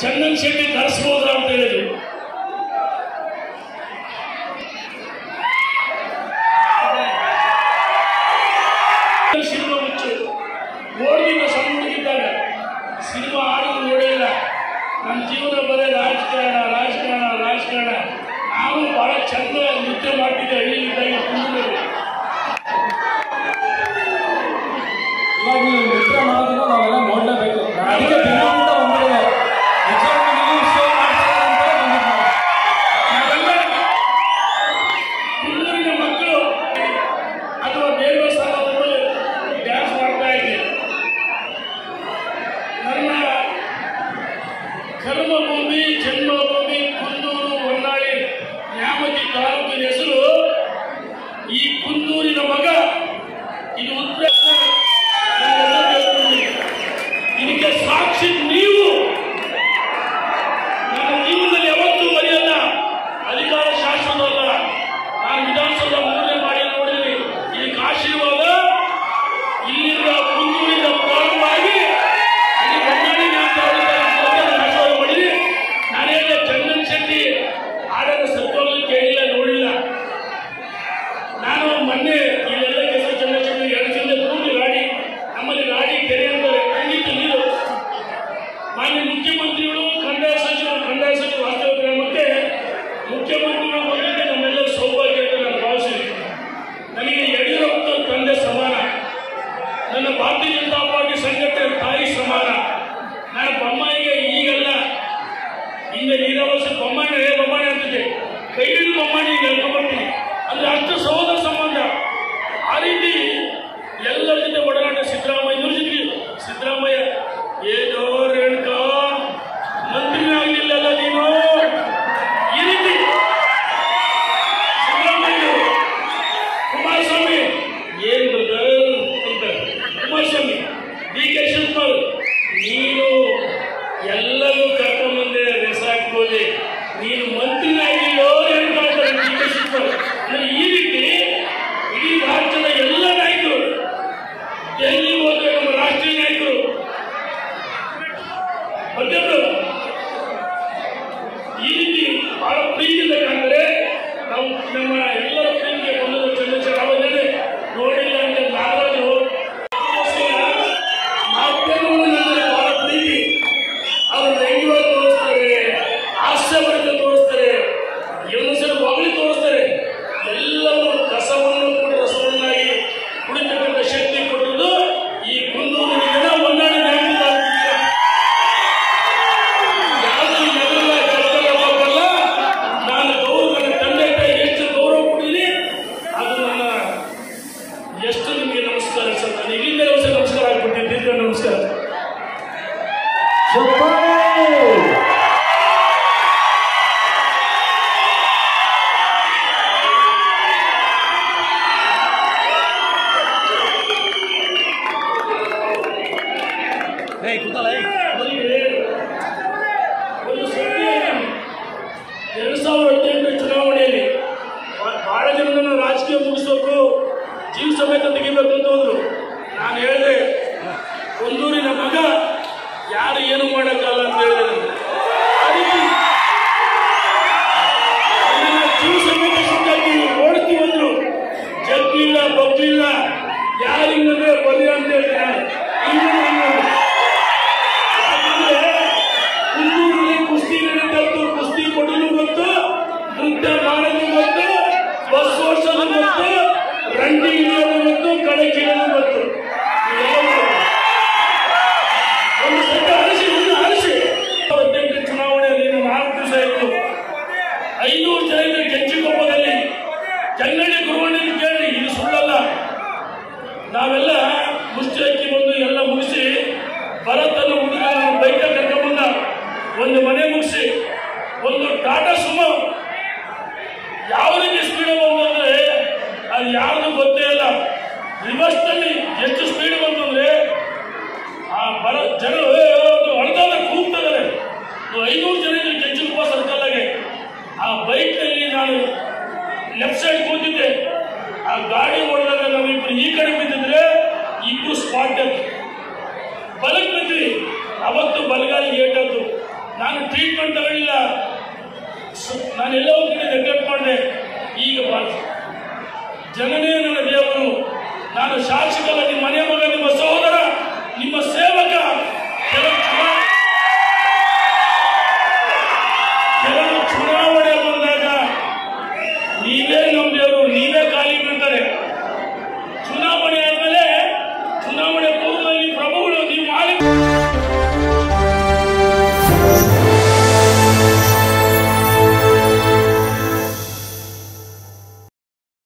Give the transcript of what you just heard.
ಚಂದನ್ ಶೆಟ್ಟಿ ಕರೆಸ್ಬೋದಾ ಅಂತ ಹೇಳಿದ್ರು ಸಿನಿಮಾ ಮುಚ್ಚು ನೋಡಿದ ಸಣ್ಣ ಹುಡುಗಿದ್ದಾಗ ಸಿನಿಮಾ ಆಡೋದು ನೋಡಿಲ್ಲ ನಮ್ಮ ಜೀವನ ಬರೀ ರಾಜಕಾರಣ ರಾಜಕಾರಣ ರಾಜಕಾರಣ ನಾನು ಬಹಳ ಚಂದ ನೃತ್ಯ ಮಾಡ್ತಿದ್ದೆ ಹಳ್ಳಿಲಿದ್ದಾಗ ಕುಂದೂರಲ್ಲಿ ಇವಾಗ ನೀವು ನೃತ್ಯ ಮಾಡೋದನ್ನ ನಾವೆಲ್ಲ ನೋಡ್ಲೇಬೇಕು ಅದಕ್ಕೆ ದಿನದಿಂದ ಬಂದಿದ್ದೇವೆ ನಿಜವಾಗ್ಲೂ ನೀವು show ಮಾಡ್ತೀರಾ ಅಂತ ಬಂದಿದ್ದು ನಾವು. ನಾವೆಲ್ಲ ಕುಂದೂರಿನ ಮಕ್ಕಳು ಅಥವಾ ದೇವಸ್ಥಾನದಲ್ಲಿ ಡ್ಯಾನ್ಸ್ ಮಾಡ್ತಾ ಇದ್ದೆ ನನ್ನ ಕರ್ಮಭೂಮಿ ಜನ್ಮಭೂಮಿ ಕುಂದೂರು ಹೊನ್ನಾಳಿ ನ್ಯಾಮತಿ ತಾಲೂಕಿನ ಹೆಸರು ಈ ಕುಂದೂರಿನ ಮಗ ಇದು ಉತ್ತರ ನಾನೆಲ್ಲ ತಿಳ್ಕೊಂಡಿದ್ದೀನಿ. ಇದಕ್ಕೆ ಸಾಕ್ಷಿ ನೀವು ನನ್ನ ಜೀವನದಲ್ಲಿ ಯಾವತ್ತೂ ಮರೆಯಲ್ಲ ಅಧಿಕಾರ ಶಾಸನವಲ್ಲ ನಾನು ವಿಧಾನಸೌಧ ಮೂರನೇ ಮಾಡಿ ನೋಡಿದ್ದೀನಿ ಇದಕ್ಕೆ ಆಶೀರ್ವಾದ ಇಲ್ಲಿಂದ ಕುಂದೂರಿಂದ ಪ್ರಾರಂಭವಾಗಿ ಇಲ್ಲಿ ಹೊನ್ನಾಳಿ ನ್ಯಾಮತಿ ತಾಲೂಕಿನ ಆಶೀರ್ವಾದ ಮಾಡಿದ್ದೀನಿ ನಾನೇನು ಚಂದನ್ ಶೆಟ್ಟಿ ಹಾಡನ್ನು ಸತ್ವಗಳು ಕೇಳಿಲ್ಲ ನೋಡಿಲ್ಲ ನಾನು ಮೊನ್ನೆ ಇಲ್ಲೆಲ್ಲ ಕೆಲಸ ಚಂದ್ರಶೇಖರ್ ಎರಡು ಚಂದ ಕೂಡಿ ಗಾಡಿ ನಮ್ಮಲ್ಲಿ ಗಾಡಿ ಕೆರೆ ಅಂತಾರೆ ಖಂಡಿತ ನೀರು ಮಾನ್ಯ ಮುಖ್ಯಮಂತ್ರಿಗಳು ಕಂದಾಯ ಸಚಿವರು ಕಂದಾಯ ಸಚಿವರು ವಾಸ್ತವ ಮತ್ತೆ ಮುಖ್ಯಮಂತ್ರಿಗಳು ಬಂದಿದ್ದೆ ನಮ್ಮೆಲ್ಲರ ಸೌಭಾಗ್ಯ ಅಂತ ನಾನು ಭಾವಿಸಿದೆ ನನಗೆ ಯಡಿಯೂರಪ್ಪ ತಂದೆ ಸಮಾನ ನನ್ನ ಭಾರತೀಯ ಜನತಾ ಪಾರ್ಟಿ ಸಂಘಟನೆ ತಾಯಿ ಸಮಾನ ನಾನು ಬೊಮ್ಮಾಯಿಗೆ ಈಗೆಲ್ಲ ಹಿಂದೆ ನೀರಾವರಿ ಬೊಮ್ಮಾಯಿ ಹೇ ಬೊಮ್ಮಾಯಿ ಅಂತಿದ್ದೆ ಕೈ ಹಿಡಿದು ಬೊಮ್ಮಾಯಿ ಹೇಳ್ಕೊಂಡ್ಬರ್ತೀನಿ ಅಂದ್ರೆ ಅಷ್ಟು ಸಹೋದರ ಸಂಬಂಧ ಆ ರೀತಿ ಎಲ್ಲರ ಜೊತೆ ಒಡನಾಟ ಸಿದ್ದರಾಮಯ್ಯ ಜೊತೆಗೆ ಸಿದ್ದರಾಮಯ್ಯ ಏನೋ ರೇಣುಕಾ ಮಂತ್ರಿ ಆಗಲಿಲ್ಲಲ್ಲ ನೀನು ಈ ರೀತಿ ಸಿದ್ದರಾಮಯ್ಯ ಕುಮಾರಸ್ವಾಮಿ ಏನ್ ಬ್ರದರ್ ಅಂತ ಕುಮಾರಸ್ವಾಮಿ ಡಿ ಕೆ ಶಿವಕುಮಾರ್ ನೀನು ಎಲ್ಲರೂ ಕರ್ಕೊಂಡ್ಬಂದೆ ರೆಸಾರ್ಟ್ ಹೋಗಿ ನೀನು ಮಂತ್ರಿನಾಗಿಲ್ಲೋ ಏನು ಮಾಡ್ತಾರೆ ಡಿ ಕೆ ಶಿವಕುಮಾರ್ ಅಂದ್ರೆ ಈ ರೀತಿ ಇಡೀ ರಾಜ್ಯದ ಎಲ್ಲ ನಾಯಕರು ಡೆಲ್ಲಿ ಹೋದ್ರೆ ನಮ್ಮ ರಾಷ್ಟ್ರೀಯ ನಾಯಕರು ಮಧ್ಯಪ್ರದೇಶ ಈ ರೀತಿ ಬಹಳ ಪ್ರೀತಿಯಿಂದ ಕಾಣ್ತಾರೆ ನಾವು ನಮ್ಮ ಎಲ್ಲರ ಪ್ರೀತಿಗೆ ಬಂದದ ಚಂದ್ರಶೇಖರ್ ಅವರೇ ನೋಡಿಲ್ಲ ಅಂತ ನಾಗರಾಜು ಮಾಧ್ಯಮಗಳು ನನ್ನಲ್ಲಿ ಬಹಳ ಪ್ರೀತಿ ಅವರು ವ್ಯಂಗ್ಯವಾಗಿ ತೋರಿಸ್ತಾರೆ ಹಾಸ್ಯಭರಿತ ತೋರಿಸ್ತಾರೆ ಇನ್ನೊಂದ್ಸರಿ ಹೊಗಳಿ ತೋರಿಸ್ತಾರೆ ಎಲ್ಲರೂ ಕಸವನ್ನು ಕೂಡ ರಸವನ್ನಾಗಿ ಕುಡಿತಕ್ಕಂಥ ಶಕ್ತಿ ಕೊಟ್ಟಿರೋದು ಈ ಕುಂದೂರಿನ ಜನ ಹೊನ್ನಾಳಿ ನ್ಯಾಯದಿಂದ ಯಾವುದು ಎದುರಲ್ಲ ಕೆಟ್ಟಲ್ಲ ಹೋಗಲ್ಲ ನಾನು ಗೌರವ ನನ್ನ ತಂದೆ ತಾಯಿ ಎಷ್ಟು ಗೌರವ ಕೊಟ್ಟಿದ್ದೀನಿ ಅದು ನನ್ನ ಎಷ್ಟು ನಿಮಗೆ ನಮಸ್ಕಾರ ಸರ್ ನಾನು ಇಲ್ಲಿಂದ ವರ್ಷ ನಮಸ್ಕಾರ ಆಗ್ಬಿಟ್ಟಿದ್ದೀನಿ ದೀರ್ಘ ನಮಸ್ಕಾರ ಅವರಿಗೆ ಒಂದು ಸತ್ಯ ಎರಡು ಸಾವಿರದ ಹದಿನೆಂಟರ ಚುನಾವಣೆಯಲ್ಲಿ ಬಾ- ಬಹಳ ಜನರನ್ನು ರಾಜಕೀಯ ಮುಗಿಸ್ಬೇಕು ಜೀವ ಸಮೇತ ತೆಗಿಬೇಕು ಅಂತ ಹೋದ್ರು ನಾನು ಹೇಳಿದೆ ಒಂದೂರಿನ ಮಗ ಯಾರು ಏನು ಮಾಡೋಕ್ಕಲ್ಲ ಅಂತ ಹೇಳಿದೆ ನಾನು. ಆ ರೀತಿ ನನ್ನನ್ನ ಜೀವ ಸಮೇತ ಸುತ್ತಾಕಿ ಓಡ್ತಿ ಬಂದ್ರು ಜಗ್ಲಿಲ್ಲ ಬಗ್ಲಿಲ್ಲ ಯಾರಿಂಗಂದ್ರೆ ಬಲಿ ಅಂತ ಹೇಳಿದೆ ನಾನು ಈಗಲೂ ನಾನು ಯಾಕಂದ್ರೆ ಕುಂದೂರಲ್ಲಿ ಕುಸ್ತಿ ನಡೀತದ್ದು ಕುಸ್ತಿ ಕೊಡಲು ಗೊತ್ತು ನೃತ್ಯ ಮಾಡೋದು ಗೊತ್ತು ಬಸ್ ಓಡಿಸೋದು ಗೊತ್ತು ರಂಡಿ ಹಿಡಿಯೋದು ಗೊತ್ತು ಕಳೆ ಕೀಳೋದು ಗೊತ್ತು ಇವೆಲ್ಲ ಗೊತ್ತು. ಒಂದು ಸತಿ ಅರಸಿ ಒಂದು ಅರಸಿ ಹದಿನೆಂಟು ಚುನಾವಣೆಯಲ್ಲಿ ಇನ್ನು ನಾಲ್ಕು ದಿವಸ ಇತ್ತು ಐನೂರು ಜನ ಕೆಂಚಿಕೊಪ್ಪದಲ್ಲಿ ಕನ್ನಡಿ ಗುರುವಣ್ಣನ ಕೇಳಿ ಇದು ಸುಳ್ಳಲ್ಲ ನಾವೆಲ್ಲ ಮುಷ್ಟಿ ಅಕ್ಕಿ ಬಂದು ಎಲ್ಲ ಮುಗಿಸಿ ಭರತನ ಹುಡುಗ ಬೈಕ ಕರ್ಕೊಂಡ್ಬಂದ ಒಂದು ಮನೆ ಮುಗಿಸಿ ಒಂದು ಟಾಟಾ ಸುಮೋ ಯಾವ ರೀತಿ ಸ್ಪೀಡ್ ಬಂದಂದ್ರೆ ಅದು ಯಾರ್ದು ಗೊತ್ತೇ ಇಲ್ಲ ರಿವರ್ಸ್ ನಲ್ಲಿ ಎಷ್ಟು ಸ್ಪೀಡ್ ಬಂತಂದ್ರೆ ಆ ಬರ ಜನ ಹೊಡೆದಾಗ ಕೂಗ್ತಿದ್ದಾರೆ ಐನೂರು ಜನ ಕೆಂಚುಕುಪ್ಪ ಸರ್ಕಲ್ಲಾಗೆ ಆ ಬೈಕ್ನಲ್ಲಿ ನಾನು ಲೆಫ್ಟ್ ಸೈಡ್ ಕೂತಿದ್ದೆ ಆ ಗಾಡಿ ಹೊಡೆದಾಗ ನಾವಿಬ್ರು ಈ ಕಡೆ ಬಿದ್ದಿದ್ರೆ ಇಬ್ರು ಸ್ಪಾಟ್ ಡೆತ್ ಬಲಕ್ ಬಿದ್ವಿ ಅವತ್ತು ಬಲಗಾಲಿ ಏಟದ್ದು ನಾನು ಟ್ರೀಟ್ಮೆಂಟ್ ತಗೊಳ್ಳಿಲ್ಲ ಸ- ನಾನು ಎಲ್ಲೋ ಒಂದು ಕಡೆ ನೆಗ್ಲೆಕ್ಟ್ ಮಾಡಿದೆ ಈಗ ಬಾ- ಜನನೇ ನನ್ನ ದೇವರು ನಾನು ಶಾಸಕರ ನಿಮ್ಮ ಮನೆ ಮಗ ನಿಮ್ಮ ಸಹೋದರ ನಿಮ್ಮ ಸೇವಕ